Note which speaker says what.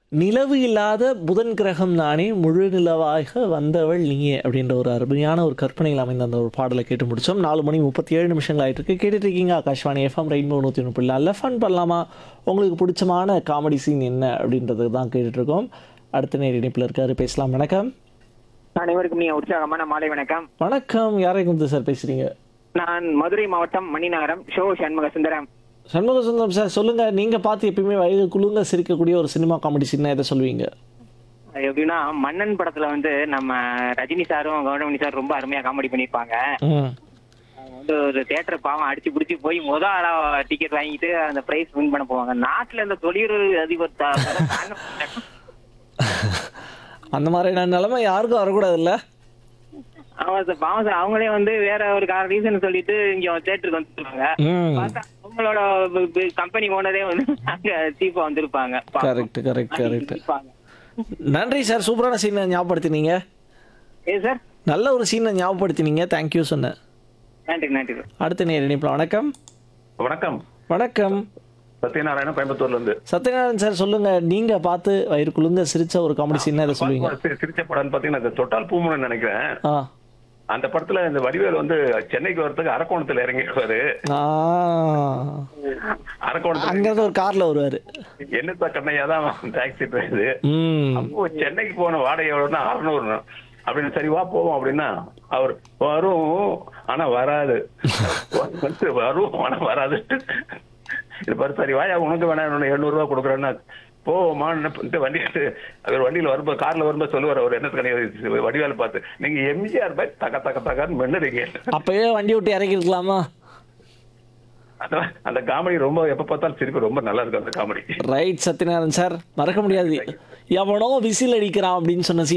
Speaker 1: நிலவு இல்லாத புதன் கிரகம் நானே முழு நிலவாக வந்தவள் நீயே அப்படின்ற ஒரு அருமையான ஒரு கற்பனையில் அமைந்த அந்த ஒரு பாடலை கேட்டு முடிச்சோம் நாலு மணி முப்பத்தி ஏழு நிமிஷங்கள் ஆயிட்டு இருக்கு கேட்டுட்டு இருக்கீங்க ஆகாஷ்வாணி எஃப்எம் ரெயின்போ நூற்றி முப்பது நல்ல ஃபன் பண்ணலாமா உங்களுக்கு பிடிச்சமான காமெடி சீன் என்ன அப்படின்றது தான் கேட்டுட்டு இருக்கோம் அடுத்த நேர் இணைப்பில் இருக்காரு பேசலாம் வணக்கம்
Speaker 2: அனைவருக்கும் நீ உற்சாகமான மாலை வணக்கம்
Speaker 1: வணக்கம் யாரை குந்து சார் பேசுறீங்க
Speaker 2: நான் மதுரை மாவட்டம் மணிநகரம் ஷோ சண்முக சுந்தரம்
Speaker 1: சண்முக சுந்தரம் சார் சொல்லுங்க நீங்க பார்த்து எப்பயுமே வயது குழுங்க சிரிக்கக்கூடிய ஒரு சினிமா காமெடி சீன் எதை சொல்லுவீங்க
Speaker 2: அது எப்படின்னா மன்னன் படத்துல வந்து நம்ம ரஜினி சாரும் கவுண்டமணி சார் ரொம்ப அருமையா காமெடி பண்ணிருப்பாங்க
Speaker 1: ம்
Speaker 2: அவங்க வந்து ஒரு தியேட்டர் பாவம் அடிச்சு பிடிச்சி போய் முத ஆளா டிக்கெட் வாங்கிட்டு அந்த பிரைஸ் வின் பண்ண போவாங்க நாட்டுல இந்த தொழில் அதிபர் த-
Speaker 1: அந்த மாதிரியான நிலைமை யாருக்கும் வரக்கூடாதுல்ல
Speaker 2: ஆமா சார் பாவம் சார் அவங்களே வந்து வேற ஒரு ரீசன் சொல்லிட்டு இங்க தியேட்டருக்கு வந்துருவாங்க
Speaker 1: ம்
Speaker 2: பார்த்தா அவங்களோட கம்பெனி ஓனரே வந்து அங்க சீப்பா வந்திருப்பாங்க பாவம்.
Speaker 1: கரெக்ட் கரெக்ட் கரெக்ட்
Speaker 2: இருப்பாங்க.
Speaker 1: நன்றி சார் சூப்பரான சீனை ஞாபகப்படுத்தினீங்க
Speaker 2: ஏ சார்
Speaker 1: நல்ல ஒரு சீனை ஞாபகப்படுத்தினீங்க தேங்க்யூ சொன்னேன்
Speaker 2: நன்றி நன்றி சார்
Speaker 1: அடுத்த நேர் இணைப்பில் வணக்கம்
Speaker 3: வணக்கம்
Speaker 1: வணக்கம்
Speaker 3: சத்யநாராயணன் கோயம்புத்தூர்ல இருந்து
Speaker 1: சத்யநாராயணன் சார் சொல்லுங்க நீங்க பார்த்து வயிறு குலுங்க சிரிச்ச ஒரு காமெடி சீனை எதை சொல்லுவீங்க
Speaker 3: சி- சிரிச்ச படம்னு பாத்தீங்கன்னா இந்த தொட்டால் பூமுன்னு நினைக்கிறேன்
Speaker 1: ஆ
Speaker 3: அந்த படத்துல இந்த வடிவேல் வந்து சென்னைக்கு வரதுக்கு அரக்கோணத்துல இறங்கிடுவாரு
Speaker 1: ஆ
Speaker 3: அரக்கோணத்துல
Speaker 1: அங்கிருந்து ஒரு கார்ல வருவாரு
Speaker 3: என்னத்தா கண்ணையா தான் டாக்ஸி டிரைவர்
Speaker 1: ம்
Speaker 3: அப்போ சென்னைக்கு போன வாடகை எவ்வளவுன்னா அறுநூறு அப்படின்னு சரி வா போவோம் அப்படின்னா அவர் வரும் ஆனா வராது வந்து வரும் ஆனா வராது இது பாரு சரி வாயா உனக்கு வேணா எழுநூறு ரூபா கொடுக்குறேன்னா போமா வண்டி எடுத்து அவர் வண்டியில வரும்போது கார்ல வரும்போது சொல்லுவார் அவர் என்ன கணி வடிவால பார்த்து நீங்க எம்ஜிஆர் பாய் தக்க தக்க தக்கன்னு மென்னுறீங்க
Speaker 1: அப்பயே வண்டி விட்டு இறக்கிருக்கலாமா
Speaker 3: அதான் அந்த காமெடி ரொம்ப எப்ப பார்த்தாலும் சிரிப்பு ரொம்ப நல்லா இருக்கும் அந்த காமெடி
Speaker 1: ரைட் சத்யநாராயணன் சார் மறக்க முடியாது எவனோ விசில் அடிக்கிறான் அப்படின்னு சொன்ன scene